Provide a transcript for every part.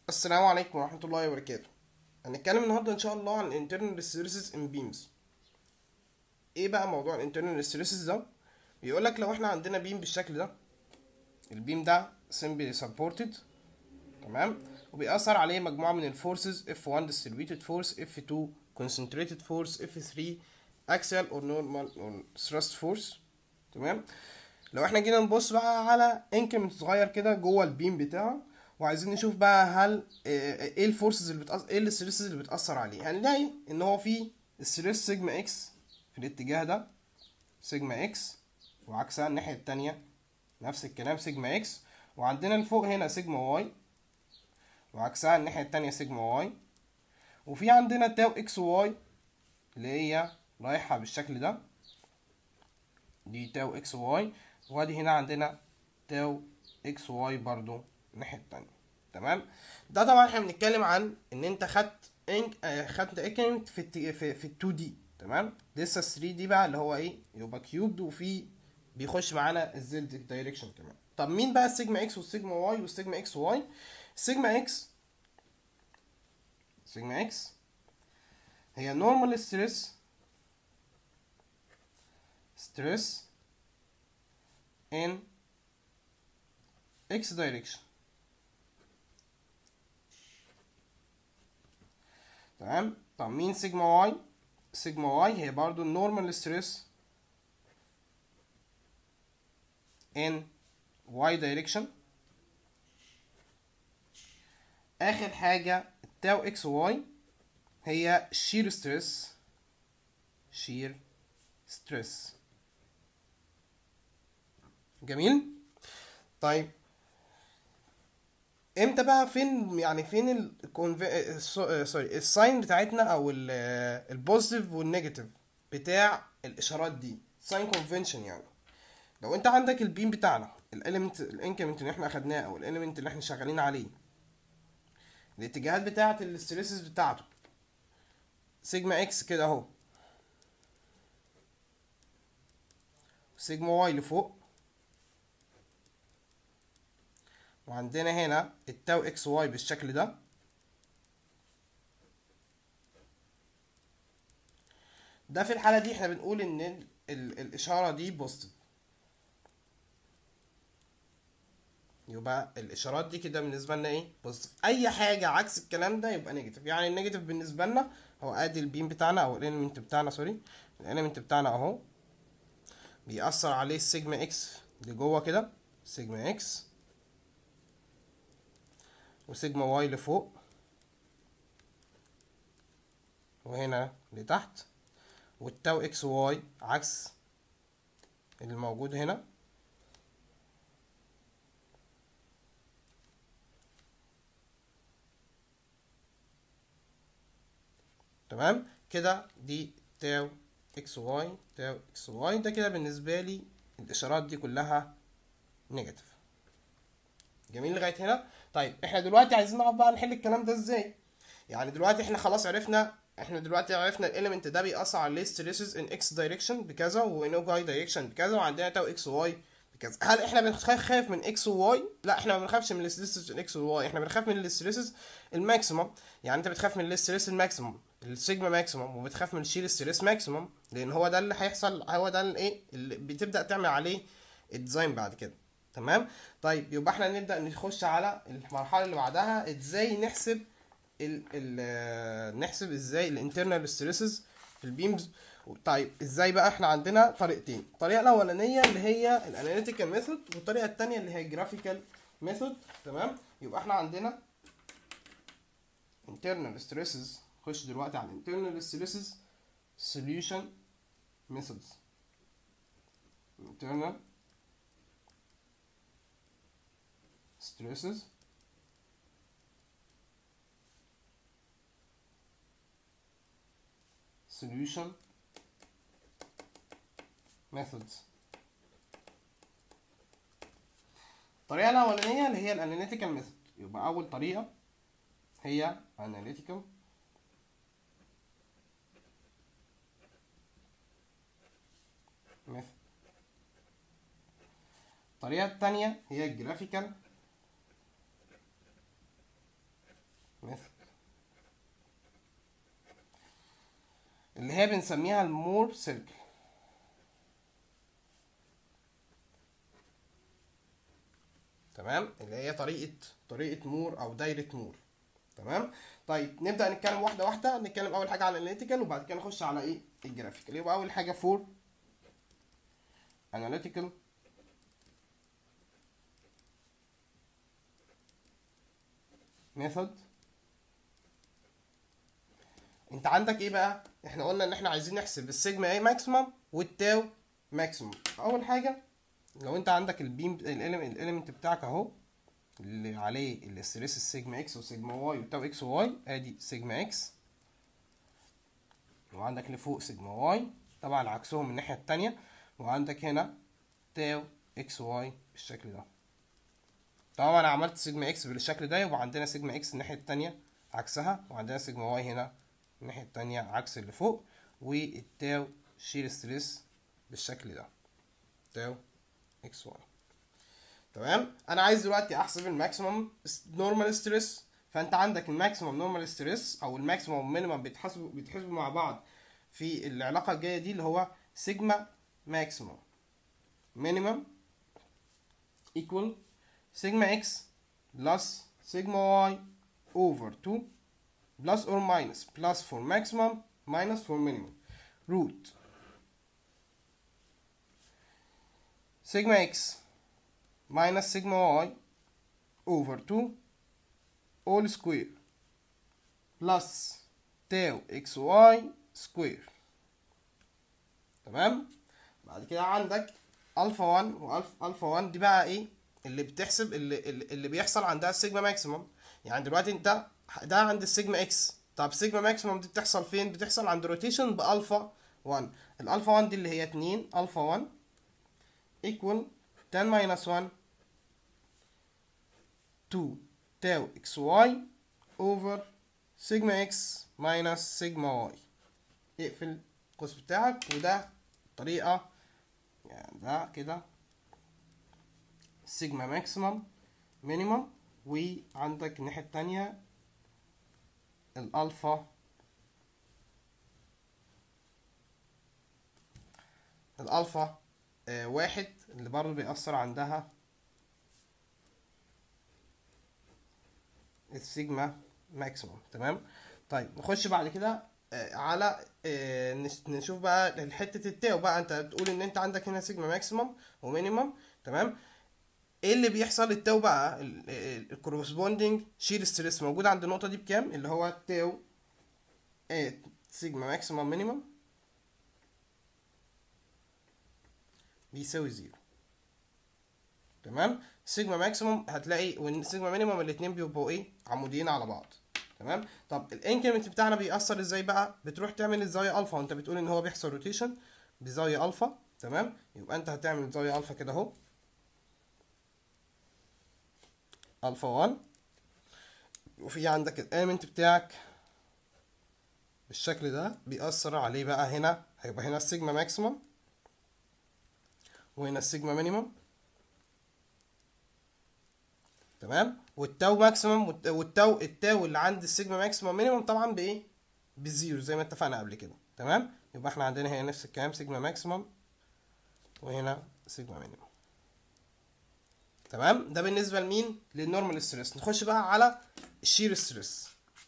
السلام عليكم ورحمة الله وبركاته هنتكلم النهاردة إن شاء الله عن internal stresses in beams إيه بقى موضوع ال internal stresses ده بيقولك لو إحنا عندنا بيم بالشكل ده البيم ده simply supported تمام وبيأثر عليه مجموعة من الفورسز F1 distributed force F2 concentrated force F3 axial or normal or thrust force تمام لو احنا جينا نبص بقى على انكريمنت صغير كده جوه البيم بتاعه وعايزين نشوف بقى هل ايه الفورسز اللي بتأثر ايه الستريسز اللي بتأثر عليه هنلاقي ان هو في الستريس سيجما اكس في الاتجاه ده سيجما اكس وعكسها الناحية التانية نفس الكلام سيجما اكس وعندنا لفوق هنا سيجما واي وعكسها الناحية التانية سيجما واي وفي عندنا تاو اكس واي اللي هي رايحة بالشكل ده دي تاو اكس واي وادي هنا عندنا تاو اكس واي برضو الناحية التانية تمام ده طبعا احنا بنتكلم عن ان انت خدت انك آه، خدت انكريمنت في الت... في, في ال 2 دي تمام لسه 3 دي بقى اللي هو ايه يبقى كيوبد وفي بيخش معانا الزد دايركشن كمان طب مين بقى السيجما اكس والسيجما واي والسيجما اكس واي السيجما اكس سيجما اكس هي نورمال ستريس ستريس in x direction تمام طب مين سيجما واي سيجما واي هي برضو النورمال ستريس in y direction اخر حاجة التاو اكس واي هي shear stress shear stress جميل طيب امتى بقى فين يعني فين ال سوري الساين بتاعتنا او البوزيتيف والنيجاتيف بتاع الاشارات دي ساين كونفنشن يعني لو انت عندك البيم بتاعنا الاليمنت الانكريمنت اللي احنا اخدناه او الاليمنت اللي احنا شغالين عليه الاتجاهات بتاعه الستريسز بتاعته سيجما اكس كده اهو سيجما واي لفوق وعندنا هنا التاو اكس واي بالشكل ده ده في الحالة دي احنا بنقول ان ال ال الاشارة دي بوزيتيف يبقى الاشارات دي كده بالنسبة لنا ايه بوزيتيف اي حاجة عكس الكلام ده يبقى نيجاتيف يعني النيجاتيف بالنسبة لنا هو ادي البيم بتاعنا او الاليمنت بتاعنا سوري الاليمنت بتاعنا اهو بيأثر عليه السيجما اكس لجوه كده سيجما اكس وسيجما واي لفوق وهنا لتحت والتاو اكس واي عكس اللي موجود هنا تمام كده دي تاو اكس واي تاو اكس واي ده كده بالنسبة لي الاشارات دي كلها نيجاتيف جميل لغاية هنا طيب احنا دلوقتي عايزين نعرف بقى نحل الكلام ده ازاي يعني دلوقتي احنا خلاص عرفنا احنا دلوقتي عرفنا الاليمنت ده بيأثر على stresses in x direction بكذا وان y direction بكذا وعندنا تاو اكس واي بكذا هل احنا بنخاف من x و y لا احنا ما بنخافش من الستريسز in x و y احنا بنخاف من الستريسز الماكسيمم يعني انت بتخاف من الستريس الماكسيمم السيجما ماكسيمم وبتخاف من الشيل ستريس ماكسيمم لان هو ده اللي هيحصل هو ده الايه اللي بتبدأ تعمل عليه الديزاين بعد كده تمام طيب يبقى احنا نبدا نخش على المرحله اللي بعدها ازاي نحسب ال ال نحسب ازاي الانترنال ستريسز في البيمز طيب ازاي بقى احنا عندنا طريقتين الطريقه الاولانيه اللي هي الاناليتيكال ميثود والطريقه الثانيه اللي هي الجرافيكال ميثود تمام يبقى احنا عندنا internal stresses خش دلوقتي على internal stresses solution methods internal stresses solution methods الطريقة الأولانية اللي هي الاناليتيكال ميثود يبقى أول طريقة هي analytical method الطريقة التانية هي الجرافيكال method اللي هي بنسميها المور سيركل تمام اللي هي طريقة طريقة مور أو دايرة مور تمام طيب نبدأ نتكلم واحدة واحدة نتكلم أول حاجة على الاناليتيكال وبعد كده نخش على إيه الجرافيكال يبقى أول حاجة فور analytical method انت عندك ايه بقى احنا قلنا ان احنا عايزين نحسب السيجما اي ماكسيمم والتاو ماكسيمم اول حاجه لو انت عندك البيم الاليمنت بتاعك اهو اللي عليه الاستريس السيجما اكس وسيجما واي والتاو اكس وواي ادي سيجما اكس وعندك اللي فوق سيجما واي طبعا عكسهم من الناحيه التانية وعندك هنا تاو اكس واي بالشكل ده طبعا انا عملت سيجما اكس بالشكل ده يبقى عندنا سيجما اكس الناحيه التانية عكسها وعندنا سيجما واي هنا الناحيه التانية عكس اللي فوق والتاو شير ستريس بالشكل ده تاو اكس واي تمام انا عايز دلوقتي احسب الماكسيمم نورمال ستريس فانت عندك الماكسيمم نورمال ستريس او الماكسيمم مينيمم بيتحسبوا بيتحسبوا مع بعض في العلاقه الجايه دي اللي هو سيجما ماكسيمم مينيمم equal sigma x plus sigma y over 2 plus or minus plus for maximum minus for minimum root sigma x minus sigma y over 2 all square plus tau xy square تمام بعد كده عندك الفا 1 والفا الفا 1 دي بقى ايه اللي بتحسب اللي, اللي اللي بيحصل عندها السيجما ماكسيموم يعني دلوقتي انت ده عند السيجما اكس طب سيجما ماكسيموم دي بتحصل فين بتحصل عند روتيشن بالفا 1 الالفا 1 دي اللي هي 2 الفا 1 equal 10 minus 1 2 tau xy over sigma x minus sigma y اقفل القوس بتاعك وده طريقة يعني ده كده سيجما ماكسيمم مينيمم وعندك الناحية التانية الألفا الألفا آه واحد اللي برضه بيأثر عندها السيجما ماكسيموم تمام طيب نخش بعد كده آه على آه نش- نشوف بقى حته التاو بقى انت بتقول ان انت عندك هنا سيجما ماكسيموم ومينيمم تمام ايه اللي بيحصل التاو بقى الكورسبوندنج شير ستريس موجود عند النقطه دي بكام اللي هو التاو ات سيجما ماكسيموم مينيمم بيساوي زيرو تمام سيجما ماكسيموم هتلاقي والسيجما مينيموم الاتنين بيبقوا ايه عموديين على بعض تمام طب الانكريمنت بتاعنا بيأثر ازاي بقى بتروح تعمل الزاويه الفا وانت بتقول ان هو بيحصل روتيشن بزاويه الفا تمام يبقى انت هتعمل زاويه الفا كده اهو الفا 1 وفي عندك الاليمنت بتاعك بالشكل ده بيأثر عليه بقى هنا هيبقى هنا السيجما ماكسيمم وهنا السيجما مينيمم تمام والتاو ماكسيمم والت- والتاو التاو اللي عند السيجما ماكسيمم مينيمم طبعا بايه بزيرو زي ما اتفقنا قبل كده تمام يبقى احنا عندنا هنا نفس الكلام سيجما ماكسيمم وهنا سيجما مينيمم تمام ده بالنسبه لمين للنورمال ستريس نخش بقى على الشير ستريس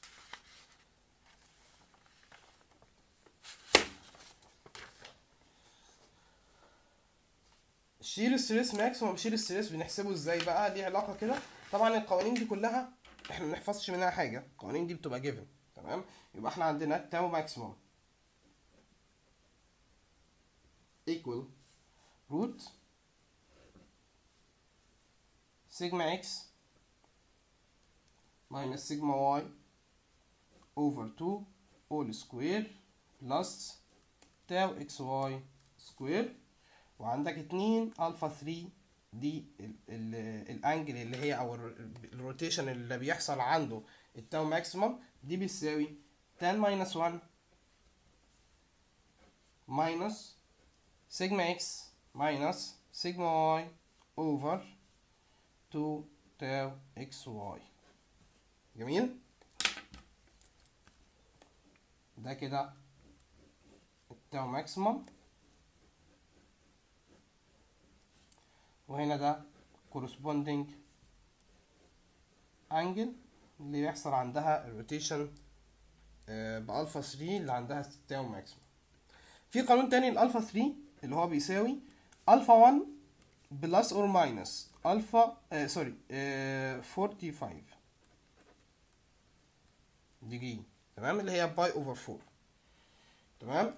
الشير ستريس ماكسيموم شير ستريس بنحسبه ازاي بقى ليه علاقه كده طبعا القوانين دي كلها احنا ما بنحفظش منها حاجه القوانين دي بتبقى جيفن تمام يبقى احنا عندنا تاو ماكسيموم equal root sigma x minus sigma y over 2 all square plus tau xy square وعندك اتنين الفا 3 دي ال- ال- الانجل اللي هي او ال- الروتيشن اللي بيحصل عنده التاو ماكسيمم دي بيساوي 10 minus 1 minus sigma x minus sigma y over 2 tau xy جميل ده كده التاو ماكسيمم وهنا ده corresponding angle اللي بيحصل عندها الروتيشن بألفا 3 اللي عندها التاو ماكسيمم في قانون تاني الألفا 3 اللي هو بيساوي ألفا 1 بلس اور ماينس ألفا آه سوري آه 45 ديجري تمام اللي هي باي اوفر 4 تمام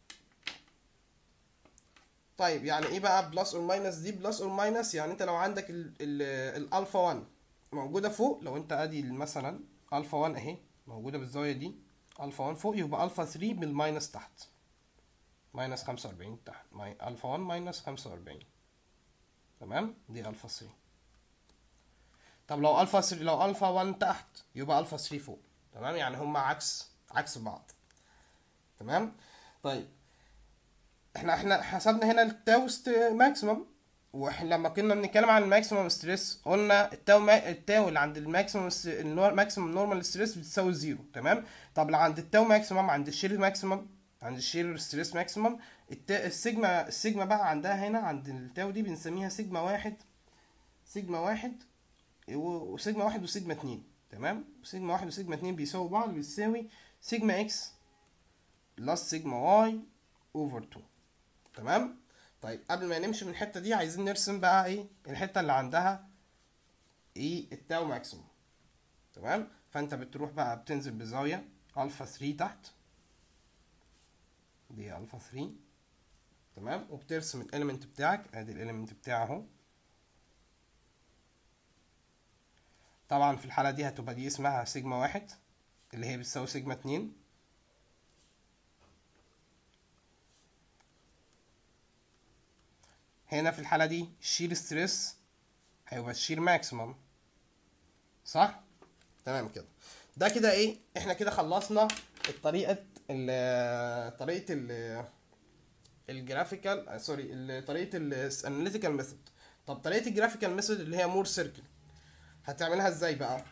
طيب يعني ايه بقى بلس اور ماينس دي بلس اور ماينس يعني انت لو عندك ال ال الالفا 1 موجوده فوق لو انت ادي مثلا الفا 1 اهي موجوده بالزاويه دي الفا 1 فوق يبقى الفا 3 بالماينس تحت ماينس 45 تحت ماي الفا 1 ماينس 45 تمام دي الفا 3 طب لو الفا 3 لو الفا 1 تحت يبقى الفا 3 فوق تمام يعني هما عكس عكس بعض تمام طيب احنا احنا حسبنا هنا التاوست ماكسيمم واحنا لما كنا بنتكلم عن الماكسيمم ستريس قلنا التاو ما... التاو اللي عند الماكسيمم الماكسيمم نورمال ستريس بتساوي زيرو تمام طب اللي عند التاو ماكسيمم عند الشير ماكسيمم عند الشير ستريس ماكسيمم التا... السيجما السيجما بقى عندها هنا عند التاو دي بنسميها سيجما واحد سيجما واحد و- وسيجما واحد وسيجما اتنين تمام سيجما واحد وسيجما اتنين بيساوي بعض بيساوي سيجما اكس بلس سيجما واي اوفر 2 تمام طيب قبل ما نمشي من الحته دي عايزين نرسم بقى ايه الحته اللي عندها ايه التاو ماكسيموم تمام فانت بتروح بقى بتنزل بزاويه الفا 3 تحت دي الفا 3 تمام وبترسم الاليمنت بتاعك ادي الاليمنت بتاعه اهو طبعا في الحاله دي هتبقى دي اسمها سيجما واحد اللي هي بتساوي سيجما اتنين هنا في الحالة دي الشير ستريس هيبقى الشير ماكسيمم صح؟ تمام كده ده كده ايه احنا كده خلصنا الطريقة ال طريقة ال الجرافيكال سوري ال- طريقة الاناليتيكال ميثود طب طريقة الجرافيكال ميثود اللي هي مور سيركل هتعملها ازاي بقى؟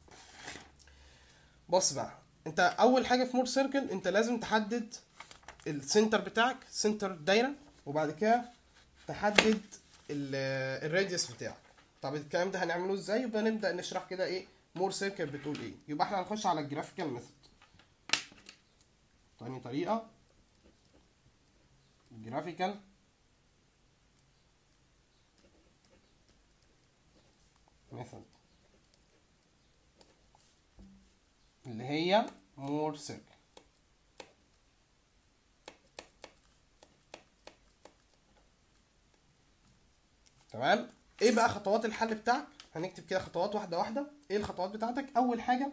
بص بقى انت اول حاجة في مور سيركل انت لازم تحدد السنتر بتاعك سنتر دايرة وبعد كده تحدد ال- الراديوس بتاعك طب الكلام ده هنعمله ازاي يبقى نبدا نشرح كده ايه مور سيركل بتقول ايه يبقى احنا هنخش على الجرافيكال ميثود تاني طريقه جرافيكال ميثود اللي هي مور سيركل تمام ايه بقى خطوات الحل بتاعك هنكتب كده خطوات واحده واحده ايه الخطوات بتاعتك اول حاجه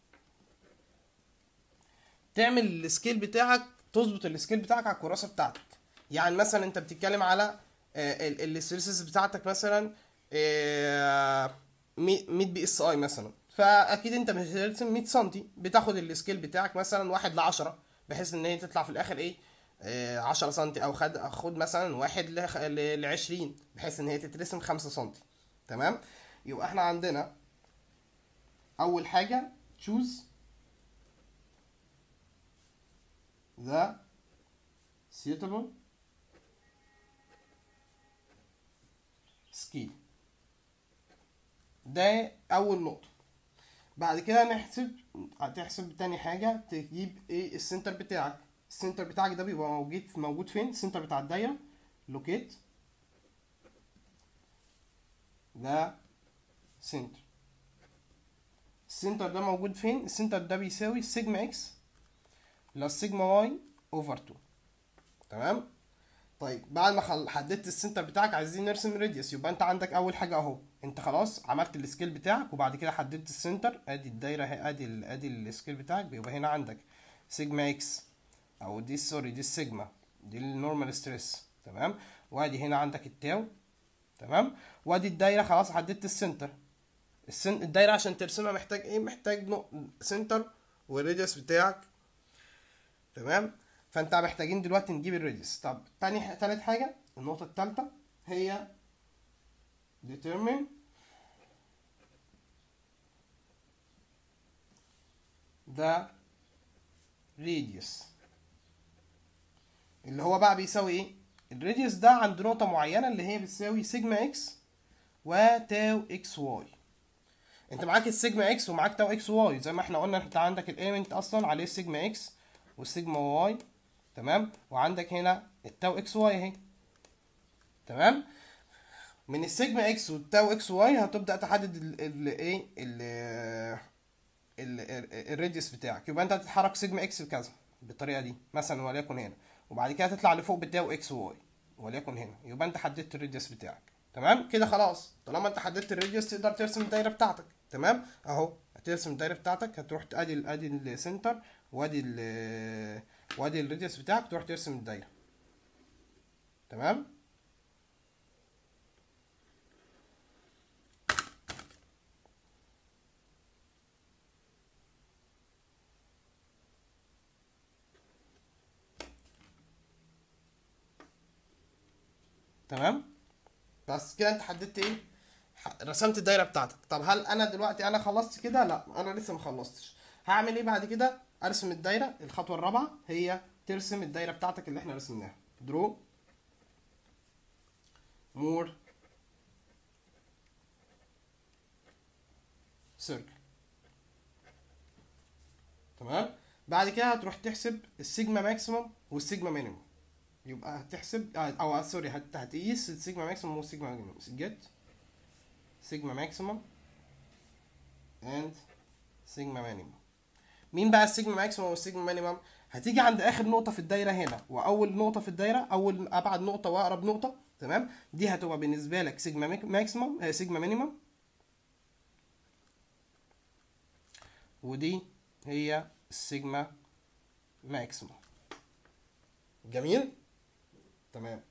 تعمل السكيل بتاعك تظبط السكيل بتاعك على الكراسه بتاعتك يعني مثلا انت بتتكلم على الستريسز بتاعتك مثلا آه، 100 بي اس اي مثلا فاكيد انت مش هترسم 100 سم بتاخد السكيل بتاعك مثلا واحد ل 10 بحيث ان هي تطلع في الاخر ايه آه، 10 سم او خد خد مثلا واحد ل 20 بحيث ان هي تترسم 5 سم تمام يبقى احنا عندنا اول حاجه choose the suitable scale ده اول نقطه بعد كده نحسب هتحسب تاني حاجه تجيب ايه السنتر بتاعك السنتر بتاعك ده بيبقى موجود موجود فين السنتر بتاع الدايره لوكيت ده سنتر السنتر ده موجود فين السنتر ده بيساوي سيجما اكس بلس سيجما واي اوفر 2 تمام طيب بعد ما خل... حددت السنتر بتاعك عايزين نرسم راديوس يبقى انت عندك اول حاجه اهو انت خلاص عملت السكيل بتاعك وبعد كده حددت السنتر ادي الدايره اهي ادي ال... ادي السكيل بتاعك بيبقى هنا عندك سيجما اكس او دي سوري دي السيجما دي النورمال ستريس تمام وادي هنا عندك التاو تمام وادي الدايره خلاص حددت السنتر السن... الدايره عشان ترسمها محتاج ايه محتاج نق... سنتر والراديوس بتاعك تمام فانت محتاجين دلوقتي نجيب الراديوس طب تاني ح... تالت حاجه النقطه التالتة هي determine the radius اللي هو بقى بيساوي ايه الراديوس ده عند نقطة معينة اللي هي بتساوي سيجما اكس وتاو اكس واي انت معاك السيجما اكس ومعاك تاو اكس واي زي ما احنا قلنا انت عندك الاليمنت اصلا عليه السيجما اكس والسيجما واي تمام وعندك هنا التاو اكس واي اهي تمام من السيجما اكس والتاو اكس واي هتبدا تحدد الايه الراديوس بتاعك يبقى انت هتتحرك سيجما اكس بكذا بالطريقه دي مثلا وليكن هنا وبعد كده تطلع لفوق بتاو اكس واي وليكن هنا يبقى انت حددت الراديوس بتاعك تمام كده خلاص طالما انت حددت الراديوس تقدر ترسم الدايره بتاعتك تمام اهو هترسم الدايره بتاعتك هتروح ادي ادي السنتر وادي ال وادي الراديوس بتاعك تروح ترسم الدايره تمام تمام بس كده انت حددت ايه ح- رسمت الدايره بتاعتك طب هل انا دلوقتي انا خلصت كده لا انا لسه ما خلصتش هعمل ايه بعد كده ارسم الدايره الخطوه الرابعه هي ترسم الدايره بتاعتك اللي احنا رسمناها درو مور سيركل تمام بعد كده هتروح تحسب السيجما ماكسيموم والسيجما مينيموم يبقى هتحسب آه، او سوري هت- هتقيس السيجما ماكسيموم والسيجما مينيموم جيت سيجما ماكسيموم اند سيجما مينيموم مين بقى السيجما ماكسيموم والسيجما مينيموم هتيجي عند اخر نقطه في الدايره هنا واول نقطه في الدايره اول ابعد نقطه واقرب نقطه تمام دي هتبقى بالنسبه لك سيجما ميك- ماكسيموم آه، سيجما مينيموم ودي هي السيجما ماكسيموم جميل تمام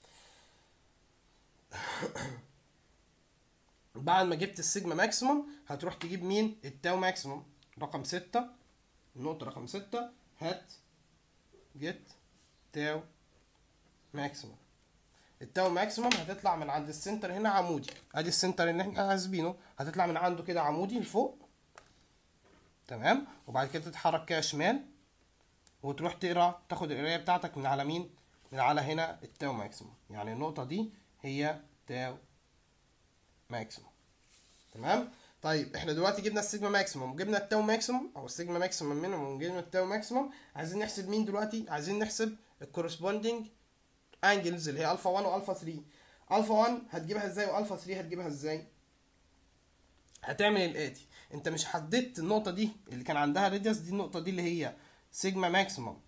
بعد ما جبت السيجما ماكسيموم هتروح تجيب مين التاو ماكسيموم رقم ستة النقطة رقم ستة هات جيت تاو ماكسيموم التاو ماكسيموم هتطلع من عند السنتر هنا عمودي ادي السنتر اللي احنا حاسبينه هتطلع من عنده كده عمودي لفوق تمام وبعد كده تتحرك كده شمال وتروح تقرا تاخد القرايه بتاعتك من على مين من على هنا التاو ماكسيموم يعني النقطه دي هي تاو ماكسيموم تمام طيب احنا دلوقتي جبنا السيجما ماكسيموم جبنا التاو ماكسيموم او السيجما ماكسيموم مينيموم جبنا التاو ماكسيموم عايزين نحسب مين دلوقتي عايزين نحسب الكورسبوندينج انجلز اللي هي الفا 1 والفا 3 الفا 1 هتجيبها ازاي والفا 3 هتجيبها ازاي هتعمل الاتي انت مش حددت النقطه دي اللي كان عندها راديوس دي النقطه دي اللي هي سيجما ماكسيموم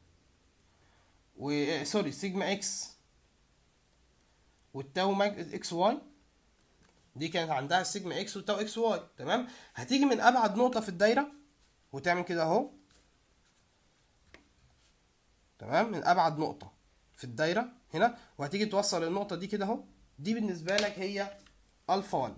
و سوري سيجما اكس والتاو ماك اكس واي دي كانت عندها سيجما اكس وتاو اكس واي تمام هتيجي من ابعد نقطه في الدايره وتعمل كده اهو تمام من ابعد نقطه في الدايره هنا وهتيجي توصل النقطه دي كده اهو دي بالنسبه لك هي الفا 1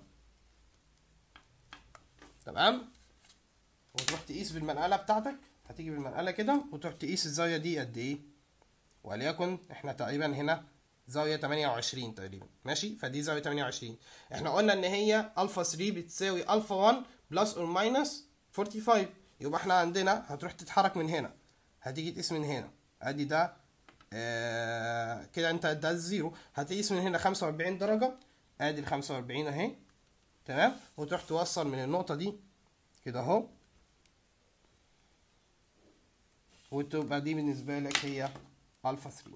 تمام وتروح تقيس بالمنقله بتاعتك هتيجي بالمنقله كده وتروح تقيس الزاويه دي قد ايه وليكن احنا تقريبا هنا زاويه 28 تقريبا ماشي فدي زاويه 28 احنا قلنا ان هي الفا 3 بتساوي الفا 1 بلس اور ماينس 45 يبقى احنا عندنا هتروح تتحرك من هنا هتيجي تقيس من هنا ادي ده آه كده انت ده الزيرو هتقيس من هنا 45 درجه ادي ال 45 اهي تمام وتروح توصل من النقطه دي كده اهو وتبقى دي بالنسبه لك هي الفا 3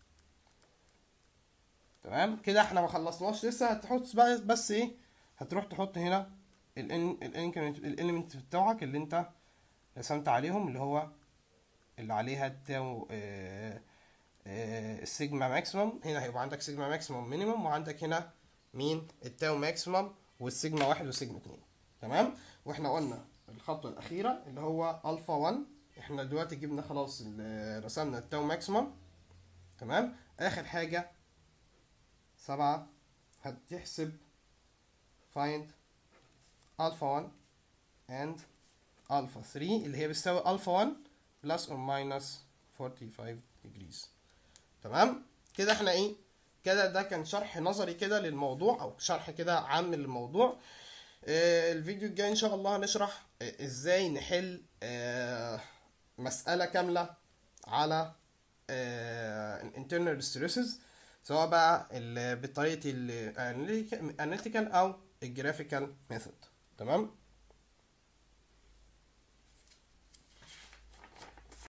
تمام كده احنا ما خلصناش لسه هتحط بقى بس ايه هتروح تحط هنا الانكريمنت الاليمنت بتوعك اللي انت رسمت عليهم اللي هو اللي عليها التاو آه آه السيجما ماكسيموم هنا هيبقى عندك سيجما ماكسيموم مينيموم وعندك هنا مين التاو ماكسيموم والسيجما واحد والسيجما اتنين تمام واحنا قلنا الخطوة الأخيرة اللي هو ألفا 1 احنا دلوقتي جبنا خلاص ال- رسمنا التاو ماكسيموم تمام آخر حاجة سبعة هتحسب find alpha 1 and alpha 3 اللي هي بتساوي alpha 1 plus or minus 45 degrees تمام كده احنا ايه كده ده كان شرح نظري كده للموضوع او شرح كده عام للموضوع آه الفيديو الجاي ان شاء الله هنشرح آه ازاي نحل آه مسألة كاملة على الانترنال ستريسز سواء بقى ال- بطريقه الاناليتيكال او الجرافيكال ميثود تمام